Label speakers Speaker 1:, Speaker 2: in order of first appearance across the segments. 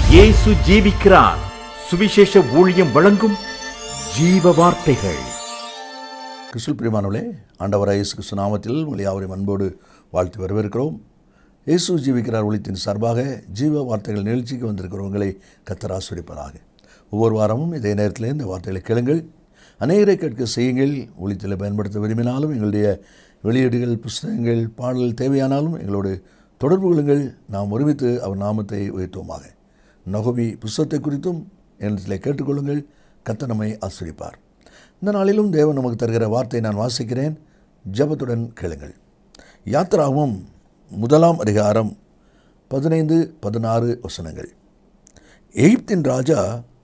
Speaker 1: இயேசு ஜீவிக்கிறார் சுவிசேஷ ஊழியம் வழங்கும் ஜீவ வார்த்தைகள்
Speaker 2: கிறிஸ்துவில் பிரியமானவர்களே ஆண்டவராக இயேசு கிறிஸ்து நாமத்தில் உங்களை யாவரையும் அன்போடு வாழ்த்து வரவேற்கிறோம் இயேசு ஜீவிக்கிறார் ஒளித்தின் சார்பாக ஜீவ வார்த்தைகள் நிகழ்ச்சிக்கு வந்திருக்கிறவங்களை கத்தர் ஆஸ்வதிப்பதாக ஒவ்வொரு வாரமும் இதே நேரத்தில் இந்த வார்த்தைகளை கேளுங்கள் அநேகரை கேட்க செய்யுங்கள் ஒளித்தில் பயன்படுத்த விரும்பினாலும் எங்களுடைய வெளியீடுகள் புஸ்தகங்கள் பாடல் தேவையானாலும் எங்களோடு தொடர்பு கொள்ளுங்கள் நாம் ஒருமித்து அவர் நாமத்தை உயர்த்துவோமாக நகோவி புஸ்தகத்தை குறித்தும் என்னிடத்தில் கேட்டுக்கொள்ளுங்கள் கத்த நம்மை ஆசிரிப்பார் இந்த நாளிலும் தேவன் நமக்கு தருகிற வார்த்தை நான் வாசிக்கிறேன் ஜெபத்துடன் கேளுங்கள் யாத்ராவும் முதலாம் அதிகாரம் பதினைந்து பதினாறு வசனங்கள் எகிப்தின் ராஜா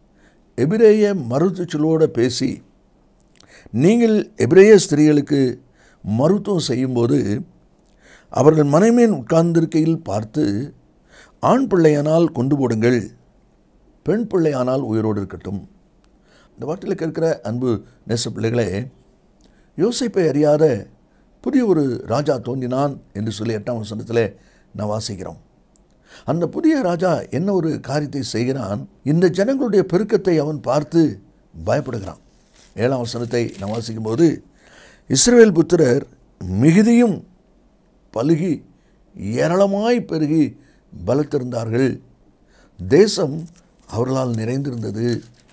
Speaker 2: எபிரேய மருத்துவச்சலோடு பேசி நீங்கள் எபிரேய ஸ்திரீகளுக்கு மருத்துவம் செய்யும்போது அவர்கள் மனைமேன் உட்கார்ந்திருக்கையில் பார்த்து ஆண் பிள்ளையானால் கொண்டு போடுங்கள் பெண் பிள்ளையானால் உயிரோடு இருக்கட்டும் இந்த வார்த்தையில் கேட்கிற அன்பு நேச பிள்ளைகளே யோசிப்பை அறியாத புதிய ஒரு ராஜா தோன்றினான் என்று சொல்லி எட்டாம் வசனத்தில் நான் வாசிக்கிறோம் அந்த புதிய ராஜா என்ன ஒரு காரியத்தை செய்கிறான் இந்த ஜனங்களுடைய பெருக்கத்தை அவன் பார்த்து பயப்படுகிறான் ஏழாம் வசனத்தை நான் வாசிக்கும்போது இஸ்ரவேல் புத்திரர் மிகுதியும் பலுகி ஏராளமாய் பெருகி பலத்திருந்தார்கள் தேசம் அவர்களால் நிறைந்திருந்தது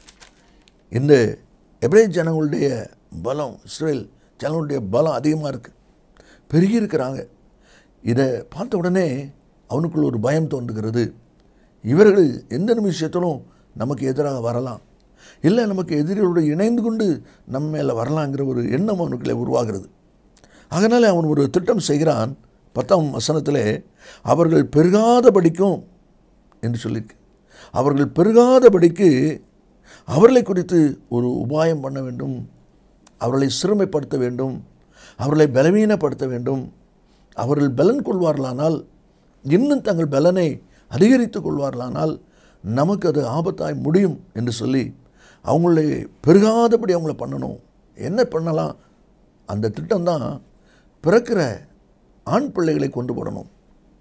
Speaker 2: இந்த எபிரே ஜனங்களுடைய பலம் இஸ்ரேல் ஜனங்களுடைய பலம் அதிகமாக இருக்குது பெருகி இருக்கிறாங்க இதை பார்த்த உடனே அவனுக்குள்ள ஒரு பயம் தோன்றுகிறது இவர்கள் எந்த நிமிஷத்திலும் நமக்கு எதிராக வரலாம் இல்லை நமக்கு எதிரிகளோடு இணைந்து கொண்டு நம்ம மேலே வரலாங்கிற ஒரு எண்ணம் அவனுக்குள்ளே உருவாகிறது அதனால் அவன் ஒரு திட்டம் செய்கிறான் பத்தாம் வசனத்தில் அவர்கள் பெருகாதபடிக்கும் என்று சொல்லியிருக்கு அவர்கள் பெருகாதபடிக்கு அவர்களை குறித்து ஒரு உபாயம் பண்ண வேண்டும் அவர்களை சிறுமைப்படுத்த வேண்டும் அவர்களை பலவீனப்படுத்த வேண்டும் அவர்கள் பலன் கொள்வார்களானால் இன்னும் தங்கள் பலனை அதிகரித்து கொள்வார்களானால் நமக்கு அது ஆபத்தாய் முடியும் என்று சொல்லி அவங்களை பெருகாதபடி அவங்கள பண்ணணும் என்ன பண்ணலாம் அந்த திட்டம்தான் பிறக்கிற ஆண் பிள்ளைகளை கொண்டு போடணும்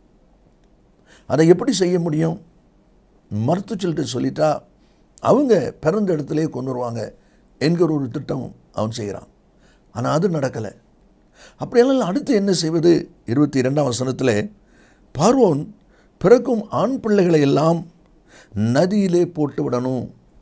Speaker 2: அதை எப்படி செய்ய முடியும் மருத்துவச்சில்கிட்ட சொல்லிட்டா அவங்க பிறந்த இடத்துலே கொண்டு வருவாங்க என்கிற ஒரு திட்டம் அவன் செய்கிறான் ஆனால் அது நடக்கலை அப்படியெல்லாம் அடுத்து என்ன செய்வது இருபத்தி இரண்டாம் வசனத்தில் பார்வோன் பிறக்கும் ஆண் பிள்ளைகளை எல்லாம் நதியிலே போட்டு விடணும்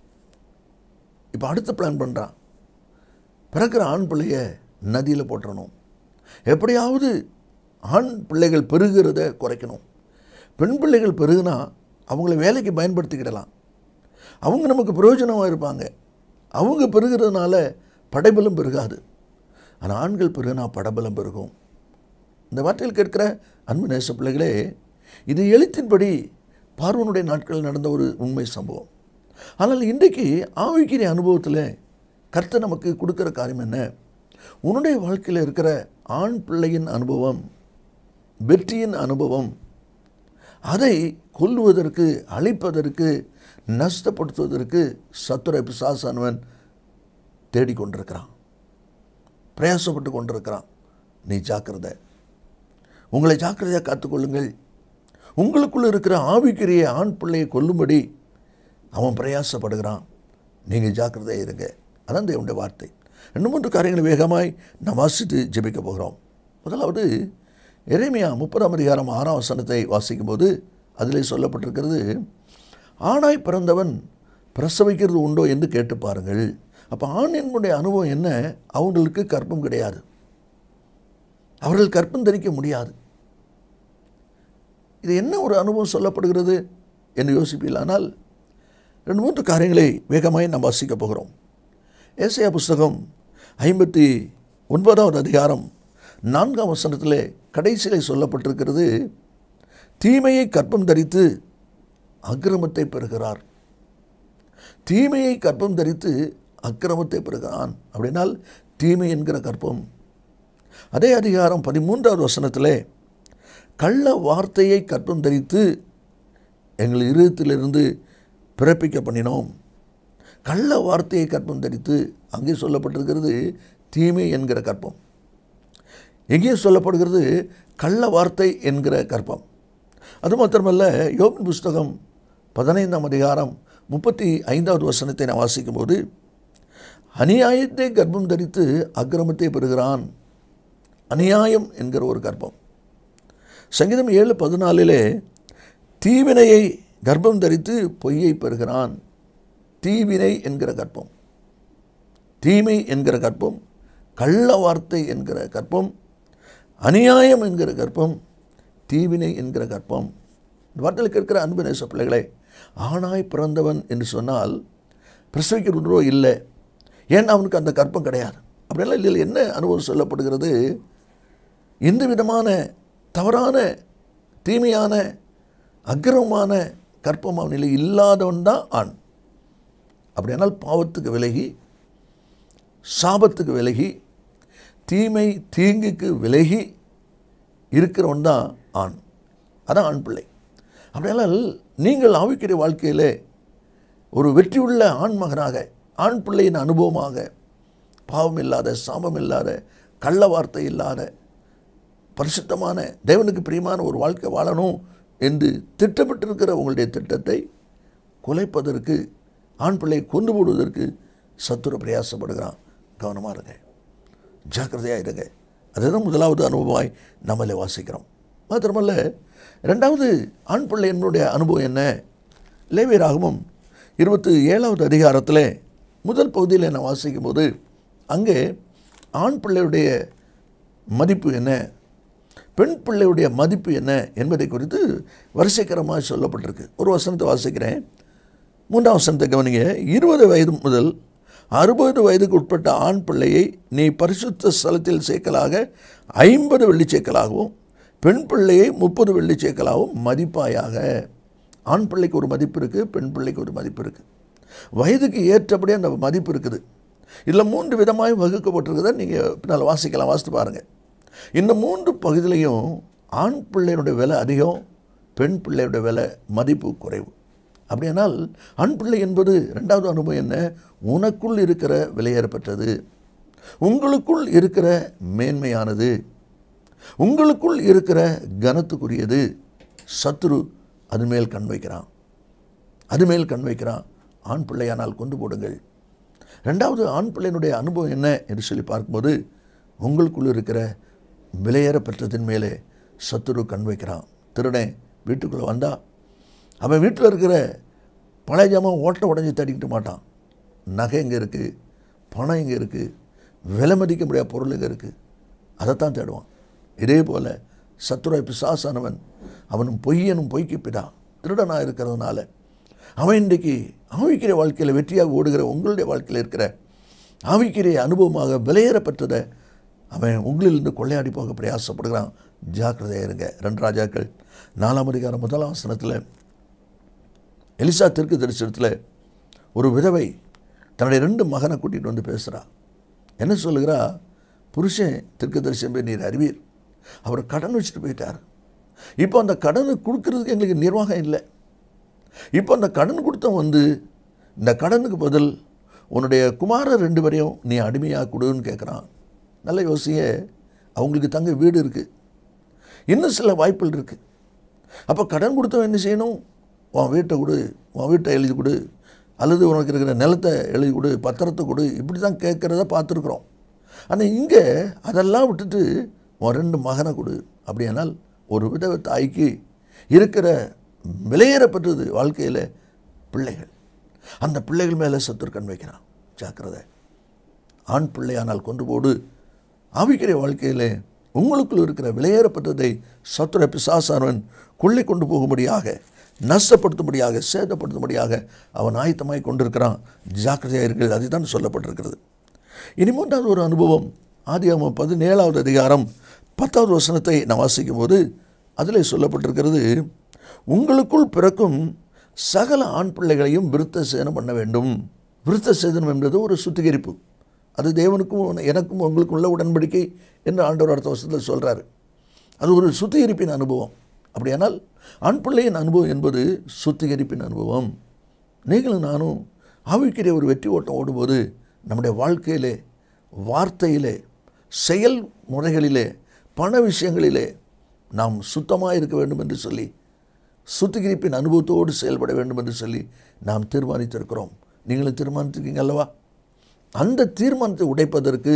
Speaker 2: இப்போ அடுத்த பிளான் பண்ணுறான் பிறக்கிற ஆண் பிள்ளைய நதியில் போட்டுறணும் எப்படியாவது ஆண் பிள்ளைகள் பெருகிறத குறைக்கணும் பெண் பிள்ளைகள் பெருகுனா அவங்கள வேலைக்கு பயன்படுத்திக்கிடலாம் அவங்க நமக்கு பிரயோஜனமாக இருப்பாங்க அவங்க பெருகிறதுனால படைபலம் பெருகாது ஆனால் ஆண்கள் பெருகுனா படபலம் பெருகும் இந்த வார்த்தையில் கேட்கிற அன்பு நேச பிள்ளைகளே இது எழுத்தின்படி பார்வனுடைய நாட்களில் நடந்த ஒரு உண்மை சம்பவம் ஆனால் இன்றைக்கு ஆவிக்கிற அனுபவத்தில் கர்த்தர் நமக்கு கொடுக்குற காரியம் என்ன உன்னுடைய வாழ்க்கையில் இருக்கிற ஆண் பிள்ளையின் அனுபவம் வெற்றியின் அனுபவம் அதை கொல்லுவதற்கு அழிப்பதற்கு நஷ்டப்படுத்துவதற்கு சத்துரை பிசாசானவன் தேடிக்கொண்டிருக்கிறான் பிரயாசப்பட்டு கொண்டிருக்கிறான் நீ ஜாக்கிரதை உங்களை ஜாக்கிரதையாக காத்துக்கொள்ளுங்கள் உங்களுக்குள்ள இருக்கிற ஆவிக்கிரிய ஆண் பிள்ளையை கொல்லும்படி அவன் பிரயாசப்படுகிறான் நீங்கள் ஜாக்கிரதையாக இருங்க அதான் தேவனுடைய வார்த்தை ரெண்டு மூன்று காரியங்களை வேகமாய் நாம் வாசித்து ஜெபிக்க போகிறோம் முதலாவது எரேமியா முப்பதாம் அதிகாரம் ஆறாம் வசனத்தை வாசிக்கும்போது அதிலே சொல்லப்பட்டிருக்கிறது ஆணாய் பிறந்தவன் பிரசவிக்கிறது உண்டோ என்று கேட்டு பாருங்கள் அப்போ ஆண் என்புடைய அனுபவம் என்ன அவங்களுக்கு கற்பம் கிடையாது அவர்கள் கற்பம் தரிக்க முடியாது இது என்ன ஒரு அனுபவம் சொல்லப்படுகிறது என்று யோசிப்பீர்களானால் ரெண்டு மூன்று காரியங்களை வேகமாய் நாம் வாசிக்க போகிறோம் ஏசையா புஸ்தகம் ஐம்பத்தி ஒன்பதாவது அதிகாரம் நான்காம் வசனத்தில் கடைசியிலே சொல்லப்பட்டிருக்கிறது தீமையை கற்பம் தரித்து அக்கிரமத்தை பெறுகிறார் தீமையை கற்பம் தரித்து அக்கிரமத்தை பெறுகிறான் அப்படின்னால் தீமை என்கிற கற்பம் அதே அதிகாரம் பதிமூன்றாவது வசனத்தில் கள்ள வார்த்தையை கற்பம் தரித்து எங்கள் இருதயத்திலிருந்து பிறப்பிக்க பண்ணினோம் கள்ள வார்த்தையை கற்பம் தரித்து அங்கே சொல்லப்பட்டிருக்கிறது தீமை என்கிற கற்பம் எங்கே சொல்லப்படுகிறது கள்ள வார்த்தை என்கிற கற்பம் அது மாத்திரமல்ல யோபின் புஸ்தகம் பதினைந்தாம் அதிகாரம் முப்பத்தி ஐந்தாவது வசனத்தை நான் வாசிக்கும்போது அநியாயத்தை கர்ப்பம் தரித்து அக்கிரமத்தை பெறுகிறான் அநியாயம் என்கிற ஒரு கர்ப்பம் சங்கீதம் ஏழு பதினாலிலே தீவினையை கர்ப்பம் தரித்து பொய்யை பெறுகிறான் தீவினை என்கிற கர்ப்பம் தீமை என்கிற கர்ப்பம் கள்ள வார்த்தை என்கிற கர்ப்பம் அநியாயம் என்கிற கர்ப்பம் தீவினை என்கிற கர்ப்பம் இந்த வார்த்தையில் இருக்கிற அன்பு நேச பிள்ளைகளே ஆணாய் பிறந்தவன் என்று சொன்னால் பிரசவிக்கிறோ இல்லை ஏன்னா அவனுக்கு அந்த கர்ப்பம் கிடையாது அப்படியெல்லாம் இல்லை என்ன அனுபவம் சொல்லப்படுகிறது எந்த விதமான தவறான தீமையான அக்கிரமமான கற்பம் அவனில் இல்லாதவன் தான் ஆண் அப்படியானால் பாவத்துக்கு விலகி சாபத்துக்கு விலகி தீமை தீங்குக்கு விலகி இருக்கிறவன் தான் ஆண் அதான் ஆண் பிள்ளை அப்படியானால் நீங்கள் ஆவிக்கிற வாழ்க்கையிலே ஒரு வெற்றியுள்ள ஆண் மகனாக ஆண் பிள்ளையின் அனுபவமாக பாவம் இல்லாத சாபம் இல்லாத கள்ள வார்த்தை இல்லாத பரிசுத்தமான தேவனுக்கு பிரியமான ஒரு வாழ்க்கை வாழணும் என்று திட்டமிட்டிருக்கிற உங்களுடைய திட்டத்தை குலைப்பதற்கு ஆண் பிள்ளையை கொண்டு போடுவதற்கு சத்துரு பிரயாசப்படுகிறான் கவனமாக இருங்க ஜாக்கிரதையாக இருங்க அதுதான் முதலாவது அனுபவமாய் நம்மளை வாசிக்கிறோம் மாத்திரமல்ல ரெண்டாவது ஆண் பிள்ளை என்னுடைய அனுபவம் என்ன லேவியராகவும் இருபத்தி ஏழாவது அதிகாரத்தில் முதல் பகுதியில் நான் வாசிக்கும் போது அங்கே ஆண் பிள்ளையுடைய மதிப்பு என்ன பெண் பிள்ளையுடைய மதிப்பு என்ன என்பதை குறித்து வரிசைக்கரமாக சொல்லப்பட்டிருக்கு ஒரு வசனத்தை வாசிக்கிறேன் மூன்றாம் வசனத்தை கவனிங்க இருபது வயது முதல் அறுபது வயதுக்கு உட்பட்ட ஆண் பிள்ளையை நீ பரிசுத்த ஸ்தலத்தில் சேர்க்கலாக ஐம்பது வெள்ளிச்சேக்கலாகவும் பெண் பிள்ளையை முப்பது வெள்ளிச்சேக்கலாகவும் மதிப்பாயாக ஆண் பிள்ளைக்கு ஒரு மதிப்பு இருக்குது பெண் பிள்ளைக்கு ஒரு மதிப்பு இருக்குது வயதுக்கு ஏற்றபடி அந்த மதிப்பு இருக்குது இதில் மூன்று விதமாய் வகுக்கப்பட்டிருக்கிறத நீங்கள் பின்னால் வாசிக்கலாம் வாசித்து பாருங்கள் இந்த மூன்று பகுதியிலையும் ஆண் பிள்ளையினுடைய விலை அதிகம் பெண் பிள்ளையுடைய விலை மதிப்பு குறைவு அப்படியானால் ஆண் பிள்ளை என்பது ரெண்டாவது அனுபவம் என்ன உனக்குள் இருக்கிற விலையேறப்பட்டது உங்களுக்குள் இருக்கிற மேன்மையானது உங்களுக்குள் இருக்கிற கனத்துக்குரியது சத்துரு அது மேல் கண் வைக்கிறான் அது மேல் கண் வைக்கிறான் ஆண் பிள்ளையானால் கொண்டு போடுங்கள் ரெண்டாவது ஆண் பிள்ளையினுடைய அனுபவம் என்ன என்று சொல்லி பார்க்கும்போது உங்களுக்குள் இருக்கிற விலையேற பெற்றதின் மேலே சத்துரு கண் வைக்கிறான் திருடன் வீட்டுக்குள்ளே வந்தா அவன் வீட்டில் இருக்கிற பழைய ஜாமான் ஓட்ட உடஞ்சி தடிக்கிட்டு மாட்டான் நகை இங்கே இருக்குது பணம் இங்கே இருக்குது விலை மதிக்க முடியாத பொருள் இங்கே இருக்குது அதைத்தான் தேடுவான் இதே போல் சத்துராய் பிசாசானவன் அவனும் பொய்யனும் பொய்க்கு பிதா திருடனாக இருக்கிறதுனால அவன் இன்றைக்கு ஆவிக்கிற வாழ்க்கையில் வெற்றியாக ஓடுகிற உங்களுடைய வாழ்க்கையில் இருக்கிற ஆவிக்கிற அனுபவமாக விலையேறப்பட்டதை அவன் உங்களிலிருந்து கொள்ளையாடி போக பிரயாசப்படுகிறான் ஜாக்கிரதையாக இருங்க ரெண்டு ராஜாக்கள் நாலாம் அதிகாரம் முதலாம் வசனத்தில் எலிசா தெற்கு தரிசனத்தில் ஒரு விதவை தன்னுடைய ரெண்டு மகனை கூட்டிகிட்டு வந்து பேசுகிறா என்ன சொல்லுகிறா புருஷன் தெற்கு தரிசனம் நீர் அறிவீர் அவர் கடன் வச்சுட்டு போயிட்டார் இப்போ அந்த கடனை கொடுக்கறதுக்கு எங்களுக்கு நிர்வாகம் இல்லை இப்போ அந்த கடன் கொடுத்தவன் வந்து இந்த கடனுக்கு பதில் உன்னுடைய குமாரர் ரெண்டு பேரையும் நீ அடிமையாக கொடுன்னு கேட்குறான் நல்ல யோசிய அவங்களுக்கு தங்க வீடு இருக்குது இன்னும் சில வாய்ப்புகள் இருக்குது அப்போ கடன் கொடுத்தவன் என்ன செய்யணும் உன் வீட்டை கொடு உன் வீட்டை எழுதி கொடு அல்லது உனக்கு இருக்கிற நிலத்தை எழுதி கொடு பத்திரத்தை கொடு இப்படி தான் கேட்குறத பார்த்துருக்குறோம் ஆனால் இங்கே அதெல்லாம் விட்டுட்டு உன் ரெண்டு மகனை கொடு அப்படியானால் ஒரு விதவை தாய்க்கு இருக்கிற விலையேறப்பட்டது வாழ்க்கையில் பிள்ளைகள் அந்த பிள்ளைகள் மேலே சத்துரு கண் வைக்கிறான் ஜாக்கிரதை ஆண் பிள்ளையானால் கொண்டு போடு ஆவிக்கிற வாழ்க்கையில் உங்களுக்குள் இருக்கிற விலையேறப்பட்டதை சத்துர பிசாசானவன் கொள்ளை கொண்டு போகும்படியாக நஷ்டப்படுத்தும்படியாக சேதப்படுத்தும்படியாக அவன் ஆயத்தமாய் கொண்டிருக்கிறான் ஜாக்கிரதையாக இருக்கிறது அதுதான் சொல்லப்பட்டிருக்கிறது இனி மூன்றாவது ஒரு அனுபவம் ஆதியாமம் பதினேழாவது அதிகாரம் பத்தாவது வசனத்தை நான் வாசிக்கும் போது அதில் சொல்லப்பட்டிருக்கிறது உங்களுக்குள் பிறக்கும் சகல ஆண் பிள்ளைகளையும் விருத்த சேதனம் பண்ண வேண்டும் விருத்த சேதனம் என்பது ஒரு சுத்திகரிப்பு அது தேவனுக்கும் எனக்கும் உங்களுக்கும் உள்ள உடன்படிக்கை என்று ஆண்டவர் அடுத்த வருஷத்தில் சொல்கிறாரு அது ஒரு சுத்திகரிப்பின் அனுபவம் அப்படியானால் ஆண் பிள்ளையின் அனுபவம் என்பது சுத்திகரிப்பின் அனுபவம் நீங்களும் நானும் ஆவிக்கிற ஒரு வெற்றி ஓட்டம் ஓடும்போது நம்முடைய வாழ்க்கையிலே வார்த்தையிலே செயல் முறைகளிலே பண விஷயங்களிலே நாம் சுத்தமாக இருக்க வேண்டும் என்று சொல்லி சுத்திகரிப்பின் அனுபவத்தோடு செயல்பட வேண்டும் என்று சொல்லி நாம் தீர்மானித்திருக்கிறோம் நீங்களும் தீர்மானித்திருக்கீங்க அல்லவா அந்த தீர்மானத்தை உடைப்பதற்கு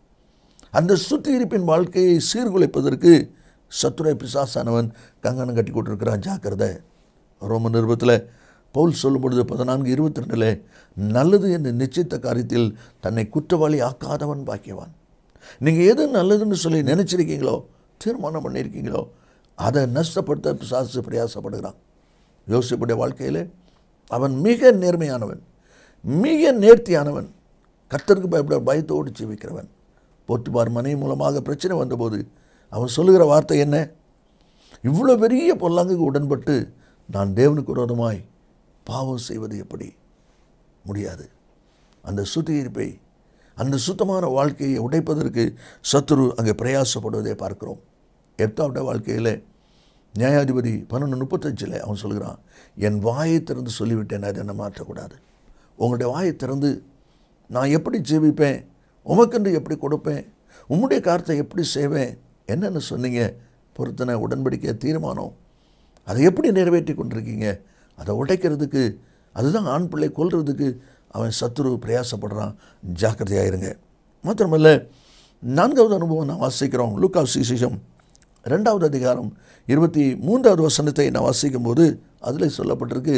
Speaker 2: அந்த சுத்திகரிப்பின் வாழ்க்கையை சீர்குலைப்பதற்கு சத்துரை பிசாசானவன் கங்கணம் கட்டி கொண்டிருக்கிறான் ஜாக்கிரதை ரோம நிருபத்தில் பவுல் சொல்லும் பொழுது பதினான்கு இருபத்தி ரெண்டில் நல்லது என்று நிச்சயித்த காரியத்தில் தன்னை குற்றவாளி ஆக்காதவன் பாக்கியவான் நீங்கள் எது நல்லதுன்னு சொல்லி நினச்சிருக்கீங்களோ தீர்மானம் பண்ணியிருக்கீங்களோ அதை நஷ்டப்படுத்த பிசாசு பிரயாசப்படுகிறான் யோசிப்புடைய வாழ்க்கையில் அவன் மிக நேர்மையானவன் மிக நேர்த்தியானவன் கர்த்தருக்கு பயப்பட பயத்தோடு ஜீவிக்கிறவன் போட்டுபார் மனை மூலமாக பிரச்சனை வந்தபோது அவன் சொல்லுகிற வார்த்தை என்ன இவ்வளோ பெரிய பொல்லாங்குக்கு உடன்பட்டு நான் தேவனுக்கு விரோதமாய் பாவம் செய்வது எப்படி முடியாது அந்த சுத்திகரிப்பை அந்த சுத்தமான வாழ்க்கையை உடைப்பதற்கு சத்துரு அங்கே பிரயாசப்படுவதை பார்க்கிறோம் எப்தாவுடைய வாழ்க்கையில் நியாயாதிபதி பன்னெண்டு முப்பத்தஞ்சில் அவன் சொல்கிறான் என் வாயை திறந்து சொல்லிவிட்டேன் அதை என்ன மாற்றக்கூடாது உங்களுடைய வாயை திறந்து நான் எப்படி ஜீவிப்பேன் உமக்கென்று எப்படி கொடுப்பேன் உம்முடைய காரத்தை எப்படி செய்வேன் என்னென்னு சொன்னீங்க பொருத்தனை உடன்படிக்கை தீர்மானம் அதை எப்படி நிறைவேற்றி கொண்டிருக்கீங்க அதை உடைக்கிறதுக்கு அதுதான் ஆண் பிள்ளை கொல்றதுக்கு அவன் சத்துரு பிரயாசப்படுறான் ஜாக்கிரதையாக இருங்க மாத்திரமல்ல நான்காவது அனுபவம் நான் வாசிக்கிறோம் லூக்கா விசேஷம் ரெண்டாவது அதிகாரம் இருபத்தி மூன்றாவது வசனத்தை நான் வாசிக்கும் போது அதில் சொல்லப்பட்டிருக்கு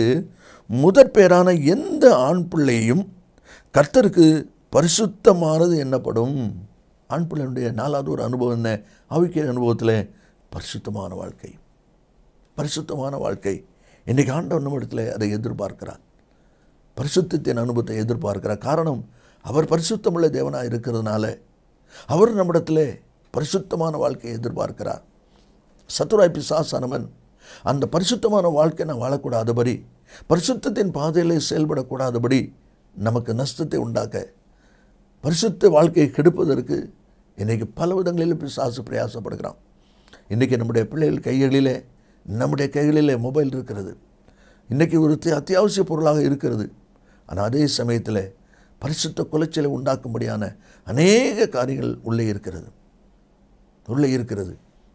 Speaker 2: முதற் பேரான எந்த ஆண் பிள்ளையும் கர்த்தருக்கு பரிசுத்தமானது என்னப்படும் ஆண் பிள்ளையினுடைய நாலாவது ஒரு அனுபவம் என்ன ஆவிக்கிற அனுபவத்தில் பரிசுத்தமான வாழ்க்கை பரிசுத்தமான வாழ்க்கை இன்றைக்கி ஆண்டவர் நம்மிடத்தில் அதை எதிர்பார்க்கிறார் பரிசுத்தத்தின் அனுபவத்தை எதிர்பார்க்கிறார் காரணம் அவர் பரிசுத்தமுள்ள தேவனாக இருக்கிறதுனால அவர் நம்மிடத்தில் பரிசுத்தமான வாழ்க்கையை எதிர்பார்க்கிறார் சத்துராய் பிசாசானவன் அந்த பரிசுத்தமான வாழ்க்கை நான் வாழக்கூடாதபடி பரிசுத்தத்தின் பாதையிலே செயல்படக்கூடாதபடி நமக்கு நஷ்டத்தை உண்டாக்க பரிசுத்த வாழ்க்கையை கெடுப்பதற்கு இன்றைக்கி பல விதங்களில் பிசாசு பிரயாசப்படுகிறான் இன்றைக்கி நம்முடைய பிள்ளைகள் கைகளிலே நம்முடைய கைகளிலே மொபைல் இருக்கிறது இன்றைக்கி ஒரு அத்தி- அத்தியாவசிய பொருளாக இருக்கிறது ஆனால் அதே சமயத்தில் பரிசுத்த குலைச்சலை உண்டாக்கும்படியான அநேக காரியங்கள் உள்ளே இருக்கிறது உள்ளே இருக்கிறது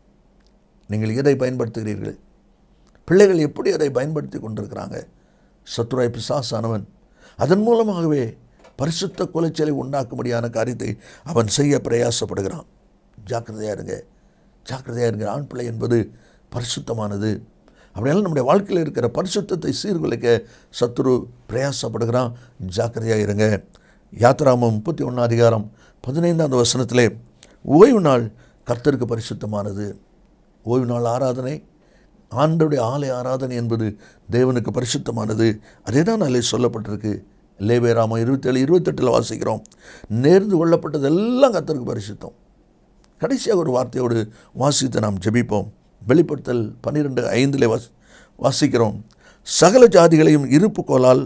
Speaker 2: நீங்கள் எதை பயன்படுத்துகிறீர்கள் பிள்ளைகள் எப்படி அதை பயன்படுத்தி கொண்டிருக்கிறாங்க சத்துராய் பிசாசானவன் அதன் மூலமாகவே பரிசுத்த குலைச்சலை உண்டாக்கும்படியான காரியத்தை அவன் செய்ய பிரயாசப்படுகிறான் ஜாக்கிரதையாக இருங்க ஜாக்கிரதையாக இருங்க ஆண் பிள்ளை என்பது பரிசுத்தமானது அப்படியெல்லாம் நம்முடைய வாழ்க்கையில் இருக்கிற பரிசுத்தத்தை சீர்குலைக்க சத்துரு பிரயாசப்படுகிறான் ஜாக்கிரதையாக இருங்க யாத்ராமம் முப்பத்தி ஒன்றாம் அதிகாரம் பதினைந்தாவது வசனத்திலே ஓய்வு நாள் கர்த்தருக்கு பரிசுத்தமானது ஓய்வு நாள் ஆராதனை ஆண்டோடைய ஆலய ஆராதனை என்பது தேவனுக்கு பரிசுத்தமானது அதே தான் அதில் சொல்லப்பட்டிருக்கு லேவேராமம் இருபத்தேழு இருபத்தெட்டில் வாசிக்கிறோம் நேர்ந்து கொள்ளப்பட்டதெல்லாம் கர்த்தருக்கு பரிசுத்தம் கடைசியாக ஒரு வார்த்தையோடு வாசித்து நாம் ஜெபிப்போம் வெளிப்படுத்தல் பன்னிரெண்டு ஐந்தில் வாஸ் வாசிக்கிறோம் சகல ஜாதிகளையும் இருப்பு கோலால்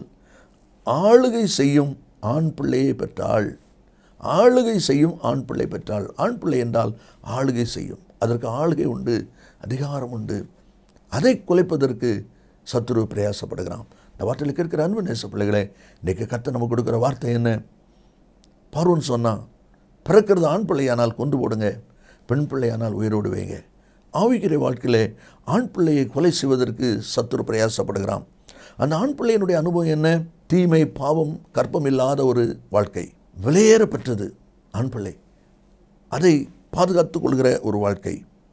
Speaker 2: ஆளுகை செய்யும் ஆண் பிள்ளையை பெற்றாள் ஆளுகை செய்யும் ஆண் பிள்ளை பெற்றாள் ஆண் பிள்ளை என்றால் ஆளுகை செய்யும் அதற்கு ஆளுகை உண்டு அதிகாரம் உண்டு அதை குலைப்பதற்கு சத்துரு பிரயாசப்படுகிறான் இந்த வார்த்தையில் இருக்கிற அன்பு நேச பிள்ளைகளே இன்றைக்கு கத்த நமக்கு கொடுக்குற வார்த்தை என்ன பார்வன் சொன்னான் பிறக்கிறது ஆண் பிள்ளையானால் கொண்டு போடுங்க பெண் பிள்ளையானால் உயிரோடு வைங்க ஆவிக்கிற வாழ்க்கையிலே ஆண் பிள்ளையை கொலை செய்வதற்கு சத்துரு பிரயாசப்படுகிறான் அந்த ஆண் பிள்ளையினுடைய அனுபவம் என்ன தீமை பாவம் கற்பம் இல்லாத ஒரு வாழ்க்கை விலையேற பெற்றது ஆண் பிள்ளை அதை பாதுகாத்துக் கொள்கிற ஒரு வாழ்க்கை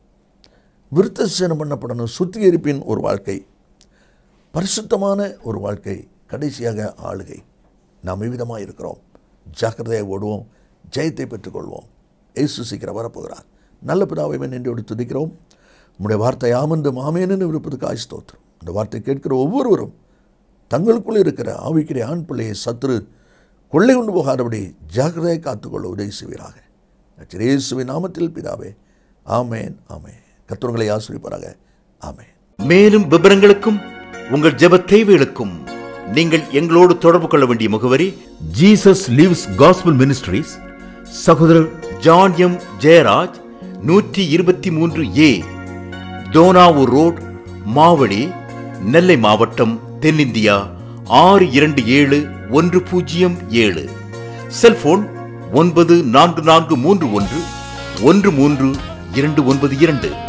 Speaker 2: விருத்த சேனம் பண்ணப்படணும் சுத்திகரிப்பின் ஒரு வாழ்க்கை பரிசுத்தமான ஒரு வாழ்க்கை கடைசியாக ஆளுகை நாம் விவிதமாக இருக்கிறோம் ஜாக்கிரதையாக ஓடுவோம் ஜெயத்தை பெற்றுக்கொள்வோம் இயேசு சீக்கிரம் வரப்போகிறார் நல்ல பிதாவை நின்றோடு துதிக்கிறோம் உம்முடைய வார்த்தை ஆமந்து மாமேனு விருப்பதுக்கு ஆய்ஸ்தோத்திரம் இந்த வார்த்தை கேட்கிற ஒவ்வொருவரும் தங்களுக்குள் இருக்கிற ஆவிக்கிற ஆண் பிள்ளையை சத்துரு கொள்ளை கொண்டு போகாதபடி ஜாக்கிரதையை காத்துக்கொள்ள உதவி செய்வீராக கர்த்தர் இயேசுவின் நாமத்தில் பிதாவே ஆமேன் ஆமேன் கர்த்தர்களை ஆசிரிப்பாராக ஆமேன்
Speaker 1: மேலும் விவரங்களுக்கும் உங்கள் ஜெப தேவைகளுக்கும் நீங்கள் எங்களோடு தொடர்பு கொள்ள வேண்டிய முகவரி ஜீசஸ் லிவ்ஸ் காஸ்பல் மினிஸ்ட்ரீஸ் சகோதரர் ஜான் எம் ஜெயராஜ் நூற்றி இருபத்தி மூன்று ஏ டோனாவூர் ரோட் மாவடி நெல்லை மாவட்டம் தென்னிந்தியா ஆறு இரண்டு ஏழு ஒன்று பூஜ்ஜியம் ஏழு செல்போன் ஒன்பது நான்கு நான்கு மூன்று ஒன்று ஒன்று மூன்று இரண்டு ஒன்பது இரண்டு